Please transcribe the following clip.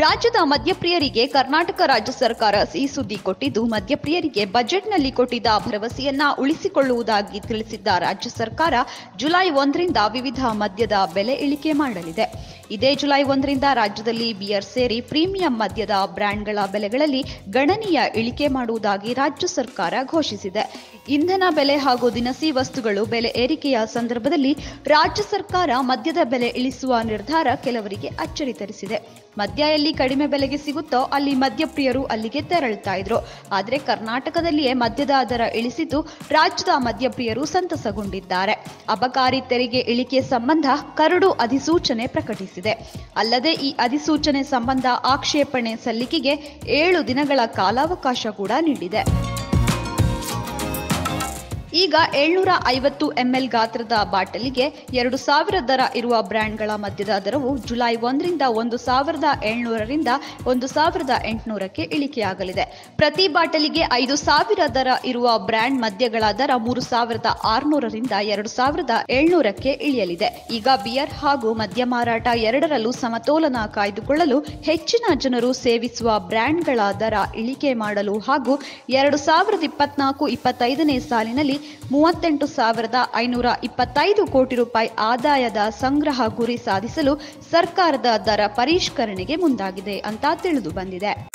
ರಾಜ್ಯದ ಮದ್ಯಪ್ರಿಯರಿಗೆ ಕರ್ನಾಟಕ ರಾಜ್ಯ ಸರ್ಕಾರ ಸಿಹಿ ಸುದ್ದಿ ಕೊಟ್ಟಿದ್ದು ಮದ್ಯಪ್ರಿಯರಿಗೆ ಬಜೆಟ್ನಲ್ಲಿ ಕೊಟ್ಟಿದ್ದ ಭರವಸೆಯನ್ನ ಉಳಿಸಿಕೊಳ್ಳುವುದಾಗಿ ತಿಳಿಸಿದ್ದ ರಾಜ್ಯ ಸರ್ಕಾರ ಜುಲೈ ಒಂದರಿಂದ ವಿವಿಧ ಮದ್ಯದ ಬೆಲೆ ಇಳಿಕೆ ಮಾಡಲಿದೆ ಇದೇ ಜುಲೈ ಒಂದರಿಂದ ರಾಜ್ಯದಲ್ಲಿ ಬಿಯರ್ ಸೇರಿ ಪ್ರೀಮಿಯಂ ಮದ್ಯದ ಬ್ರ್ಯಾಂಡ್ಗಳ ಬೆಲೆಗಳಲ್ಲಿ ಗಣನೀಯ ಇಳಿಕೆ ಮಾಡುವುದಾಗಿ ರಾಜ್ಯ ಸರ್ಕಾರ ಘೋಷಿಸಿದೆ ಇಂಧನ ಬೆಲೆ ಹಾಗೂ ದಿನಸಿ ವಸ್ತುಗಳು ಬೆಲೆ ಏರಿಕೆಯ ಸಂದರ್ಭದಲ್ಲಿ ರಾಜ್ಯ ಸರ್ಕಾರ ಮದ್ಯದ ಬೆಲೆ ಇಳಿಸುವ ನಿರ್ಧಾರ ಕೆಲವರಿಗೆ ಅಚ್ಚರಿ ತರಿಸಿದೆ ಮದ್ಯ ಎಲ್ಲಿ ಕಡಿಮೆ ಬೆಲೆಗೆ ಸಿಗುತ್ತೋ ಅಲ್ಲಿ ಮದ್ಯಪ್ರಿಯರು ಅಲ್ಲಿಗೆ ತೆರಳುತ್ತಾ ಇದ್ರು ಆದರೆ ಕರ್ನಾಟಕದಲ್ಲಿಯೇ ಮದ್ಯದ ದರ ಇಳಿಸಿದ್ದು ರಾಜ್ಯದ ಮದ್ಯಪ್ರಿಯರು ಸಂತಸಗೊಂಡಿದ್ದಾರೆ ಅಬಕಾರಿ ತೆರಿಗೆ ಇಳಿಕೆ ಸಂಬಂಧ ಕರಡು ಅಧಿಸೂಚನೆ ಪ್ರಕಟಿಸಿದೆ ಅಲ್ಲದೆ ಈ ಅಧಿಸೂಚನೆ ಸಂಬಂಧ ಆಕ್ಷೇಪಣೆ ಸಲ್ಲಿಕೆಗೆ ಏಳು ದಿನಗಳ ಕಾಲಾವಕಾಶ ಕೂಡ ನೀಡಿದೆ ಈಗ ಏಳ್ನೂರ ಐವತ್ತು ಎಂಎಲ್ ಗಾತ್ರದ ಬಾಟಲಿಗೆ ಎರಡು ಸಾವಿರ ದರ ಇರುವ ಬ್ರ್ಯಾಂಡ್ಗಳ ಮದ್ಯದ ದರವು ಜುಲೈ ಒಂದರಿಂದ ಒಂದು ಸಾವಿರದ ಏಳ್ನೂರರಿಂದ ಒಂದು ಸಾವಿರದ ಎಂಟುನೂರಕ್ಕೆ ಇಳಿಕೆಯಾಗಲಿದೆ ಪ್ರತಿ ಬಾಟಲಿಗೆ ಐದು ಸಾವಿರ ದರ ಇರುವ ಬ್ರ್ಯಾಂಡ್ ಮದ್ಯಗಳ ದರ ಮೂರು ಸಾವಿರದ ಆರುನೂರರಿಂದ ಎರಡು ಸಾವಿರದ ಏಳ್ನೂರಕ್ಕೆ ಇಳಿಯಲಿದೆ ಈಗ ಬಿಯರ್ ಹಾಗೂ ಮದ್ಯ ಮಾರಾಟ ಎರಡರಲ್ಲೂ ಸಮತೋಲನ ಕಾಯ್ದುಕೊಳ್ಳಲು ಹೆಚ್ಚಿನ ಜನರು ಸೇವಿಸುವ ಬ್ರ್ಯಾಂಡ್ಗಳ ದರ ಇಳಿಕೆ ಮಾಡಲು ಹಾಗೂ ಎರಡು ಸಾವಿರದ ಇಪ್ಪತ್ನಾಲ್ಕು ಇಪ್ಪತ್ತೈದನೇ ಸಾಲಿನಲ್ಲಿ ಮೂವತ್ತೆಂಟು ಸಾವಿರದ ಐನೂರ ಇಪ್ಪತ್ತೈದು ಕೋಟಿ ರೂಪಾಯಿ ಆದಾಯದ ಸಂಗ್ರಹ ಗುರಿ ಸಾಧಿಸಲು ಸರ್ಕಾರದ ದರ ಪರಿಷ್ಕರಣೆಗೆ ಮುಂದಾಗಿದೆ ಅಂತ ತಿಳಿದು ಬಂದಿದೆ